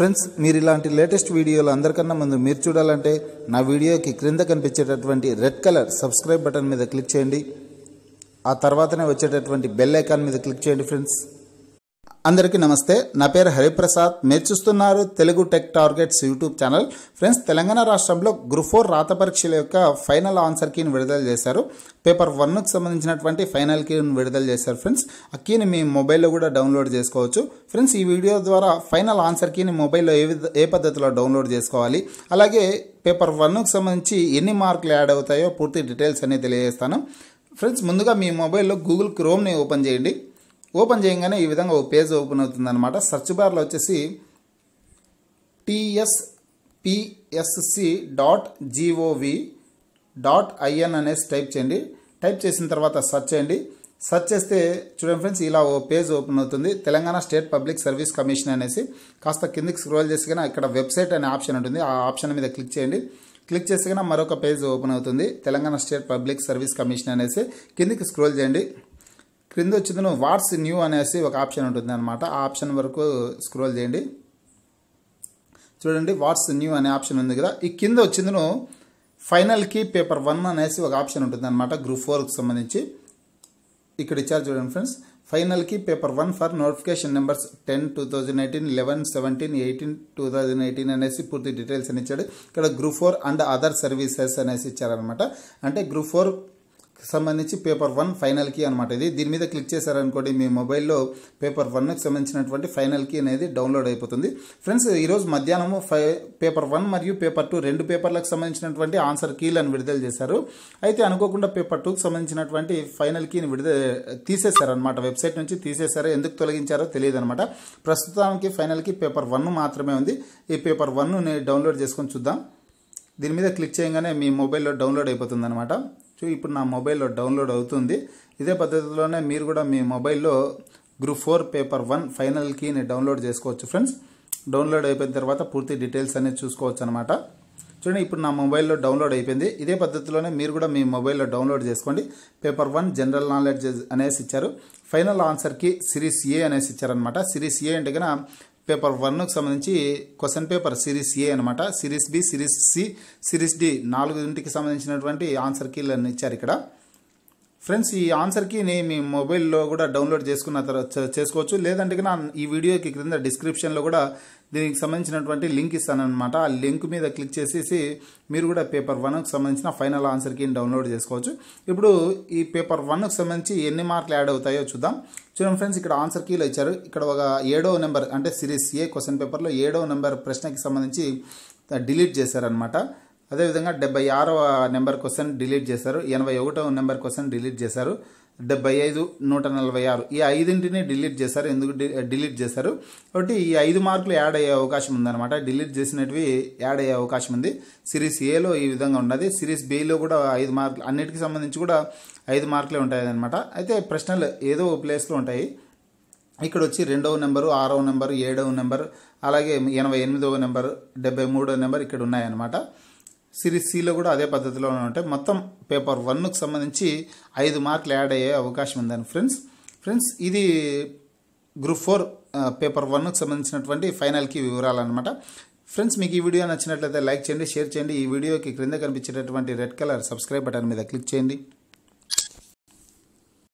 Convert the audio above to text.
friends మీరు ఇలాంటి latest వీడియోలు అందరికన్నా ముందు మీరు చూడాలంటే నా వీడియోకి క్రింద కనిపించేటటువంటి రెడ్ కలర్ సబ్స్క్రైబ్ బటన్ మీద క్లిక్ చేయండి ఆ తర్వాతనే వచ్చేటటువంటి బెల్ ఐకాన్ మీద క్లిక్ చేయండి ఫ్రెండ్స్ అందరికీ నమస్తే నా పేరు హరిప్రసాద్ మీరు చూస్తున్నారు Telugu tech targets YouTube channel friends Telangana రాష్ట్రంలో గ్రూప్ ఫోర్ రాత పరీక్షల యొక్క ఫైనల్ ఆన్సర్ కీని విడుదల చేశారు పేపర్ వన్కి సంబంధించినటువంటి ఫైనల్ కీని విడుదల చేశారు ఫ్రెండ్స్ ఆ కీని మీ మొబైల్లో కూడా డౌన్లోడ్ చేసుకోవచ్చు ఫ్రెండ్స్ ఈ వీడియో ద్వారా ఫైనల్ ఆన్సర్ కీని మొబైల్లో ఏ విధ ఏ పద్ధతిలో డౌన్లోడ్ చేసుకోవాలి అలాగే పేపర్ వన్కి సంబంధించి ఎన్ని మార్కులు యాడ్ అవుతాయో పూర్తి డీటెయిల్స్ అనేది తెలియజేస్తాను ఫ్రెండ్స్ ముందుగా మీ మొబైల్లో గూగుల్ క్రోమ్ని ఓపెన్ చేయండి ఓపెన్ చేయగానే ఈ విధంగా ఒక పేజ్ ఓపెన్ అవుతుంది అనమాట సెర్చ్ బార్లో వచ్చేసి TSPSC dot GOV dot IN అనేసి టైప్ చేయండి టైప్ చేసిన తర్వాత సెర్చ్ చేయండి సెర్చ్ చేస్తే చూడండి ఫ్రెండ్స్ ఇలా ఓ పేజ్ ఓపెన్ అవుతుంది Telangana state public service commission అనేసి కాస్త కిందికి స్క్రోల్ చేసి కానీ ఇక్కడ వెబ్సైట్ అనే ఆప్షన్ ఉంటుంది ఆ ఆప్షన్ మీద క్లిక్ చేయండి క్లిక్ చేసి కానీ మరొక పేజ్ ఓపెన్ అవుతుంది Telangana state public service commission అనేసి కిందికి స్క్రోల్ చేయండి క్రింద వచ్చింది వాట్స్ న్యూ అనేసి ఒక ఆప్షన్ ఉంటుంది అనమాట ఆ ఆప్షన్ వరకు స్క్రోల్ చేయండి చూడండి వాట్స్ న్యూ అనే ఆప్షన్ ఉంది కదా ఈ కింద వచ్చింది ఫైనల్కి పేపర్ వన్ అనేసి ఒక ఆప్షన్ ఉంటుంది అనమాట గ్రూప్ ఫోర్కి సంబంధించి ఇక్కడ ఇచ్చారు చూడండి ఫ్రెండ్స్ ఫైనల్కి paper one for notification numbers ten two thousand eighteen eleven seventeen eighteen two thousand eighteen అనేసి పూర్తి డీటెయిల్స్ అని ఇచ్చాడు ఇక్కడ group four and other services అనేసి ఇచ్చారనమాట అంటే గ్రూప్ ఫోర్ సంబంధించి పేపర్ వన్ ఫైనల్ కీ అనమాట ఇది దీని మీద క్లిక్ చేశారనుకోండి మీ మొబైల్లో పేపర్ వన్కి సంబంధించినటువంటి ఫైనల్ కీ అనేది డౌన్లోడ్ అయిపోతుంది ఫ్రెండ్స్ ఈరోజు మధ్యాహ్నము ఫై పేపర్ వన్ మరియు పేపర్ టూ రెండు పేపర్లకు సంబంధించినటువంటి ఆన్సర్ కీలను విడుదల చేశారు అయితే అనుకోకుండా పేపర్ టూకి సంబంధించినటువంటి ఫైనల్ కీని విడుదల తీసేశారనమాట వెబ్సైట్ నుంచి తీసేశారు ఎందుకు తొలగించారో తెలియదు అనమాట ప్రస్తుతానికి ఫైనల్ కీ పేపర్ వన్ మాత్రమే ఉంది ఈ పేపర్ వన్ని డౌన్లోడ్ చేసుకొని చూద్దాం దీని మీద క్లిక్ చేయగానే మీ మొబైల్లో డౌన్లోడ్ అయిపోతుంది అనమాట సో ఇప్పుడు నా మొబైల్లో డౌన్లోడ్ అవుతుంది ఇదే పద్ధతిలోనే మీరు కూడా మీ మొబైల్లో group four paper one final కీని డౌన్లోడ్ చేసుకోవచ్చు ఫ్రెండ్స్ డౌన్లోడ్ అయిపోయిన తర్వాత పూర్తి డీటెయిల్స్ అనేది చూసుకోవచ్చు అనమాట చూడండి ఇప్పుడు నా మొబైల్లో డౌన్లోడ్ అయిపోయింది ఇదే పద్ధతిలోనే మీరు కూడా మీ మొబైల్లో డౌన్లోడ్ చేసుకోండి పేపర్ వన్ జనరల్ నాలెడ్జ్ అనేసి ఇచ్చారు ఫైనల్ ఆన్సర్కి సిరీస్ ఏ అనేసి ఇచ్చారనమాట సిరీస్ ఏ అంటే కనుక పేపర్ వన్కి సంబంధించి క్వశ్చన్ పేపర్ సిరీస్ ఏ అనమాట series B series C series D నాలుగింటికి సంబంధించినటువంటి ఆన్సర్ కీలను ఇచ్చారు ఇక్కడ ఫ్రెండ్స్ ఈ ఆన్సర్ కీని మీ మొబైల్లో కూడా డౌన్లోడ్ చేసుకున్న తర్వాత చేసుకోవచ్చు లేదంటే కన్నా ఈ వీడియోకి క్రింద డిస్క్రిప్షన్లో కూడా దీనికి సంబంధించినటువంటి లింక్ ఇస్తానమాట ఆ లింక్ మీద క్లిక్ చేసేసి మీరు కూడా పేపర్ వన్కి సంబంధించిన ఫైనల్ ఆన్సర్ కీని డౌన్లోడ్ చేసుకోవచ్చు ఇప్పుడు ఈ పేపర్ వన్కి సంబంధించి ఎన్ని మార్కులు యాడ్ అవుతాయో చూద్దాం చూడండి ఫ్రెండ్స్ ఇక్కడ ఆన్సర్ కీలో ఇచ్చారు ఇక్కడ ఒక ఏడో నెంబర్ అంటే సిరీస్ ఏ క్వశ్చన్ పేపర్లో ఏడో నెంబర్ ప్రశ్నకి సంబంధించి డిలీట్ చేశారనమాట అదేవిధంగా డెబ్బై ఆరవ నెంబర్ క్వశ్చన్ డిలీట్ చేశారు ఎనభై ఒకటవ నెంబర్ క్వశ్చన్ డిలీట్ చేశారు డెబ్బై ఐదు నూట నలభై ఆరు ఈ ఐదింటిని డిలీట్ చేశారు ఎందుకు డిలీట్ చేశారు కాబట్టి ఈ ఐదు మార్కులు యాడ్ అయ్యే అవకాశం ఉందన్నమాట డిలీట్ చేసినవి యాడ్ అయ్యే అవకాశం ఉంది సిరీస్ ఏలో ఈ విధంగా ఉన్నది సిరీస్ బిలో కూడా ఐదు మార్కులు అన్నిటికి సంబంధించి కూడా ఐదు మార్కులే ఉంటాయి అనమాట అయితే ప్రశ్నలు ఏదో ప్లేస్లో ఉంటాయి ఇక్కడ వచ్చి రెండవ నెంబరు ఆరవ నెంబరు ఏడవ నెంబర్ అలాగే ఎనభై ఎనిమిదవ నెంబర్ డెబ్బై మూడవ నెంబర్ ఇక్కడ ఉన్నాయన్నమాట సిరీస్ సిలో కూడా అదే పద్ధతిలో ఉంటాయి మొత్తం పేపర్ వన్కి సంబంధించి ఐదు మార్కులు యాడ్ అయ్యే అవకాశం ఉందని ఫ్రెండ్స్ ఫ్రెండ్స్ ఇది గ్రూప్ ఫోర్ పేపర్ వన్కి సంబంధించినటువంటి ఫైనల్కి వివరాలు అనమాట ఫ్రెండ్స్ మీకు ఈ వీడియో నచ్చినట్లయితే లైక్ చేయండి షేర్ చేయండి ఈ వీడియోకి క్రింద కనిపించేటటువంటి రెడ్ కలర్ సబ్స్క్రైబ్ బటన్ మీద క్లిక్ చేయండి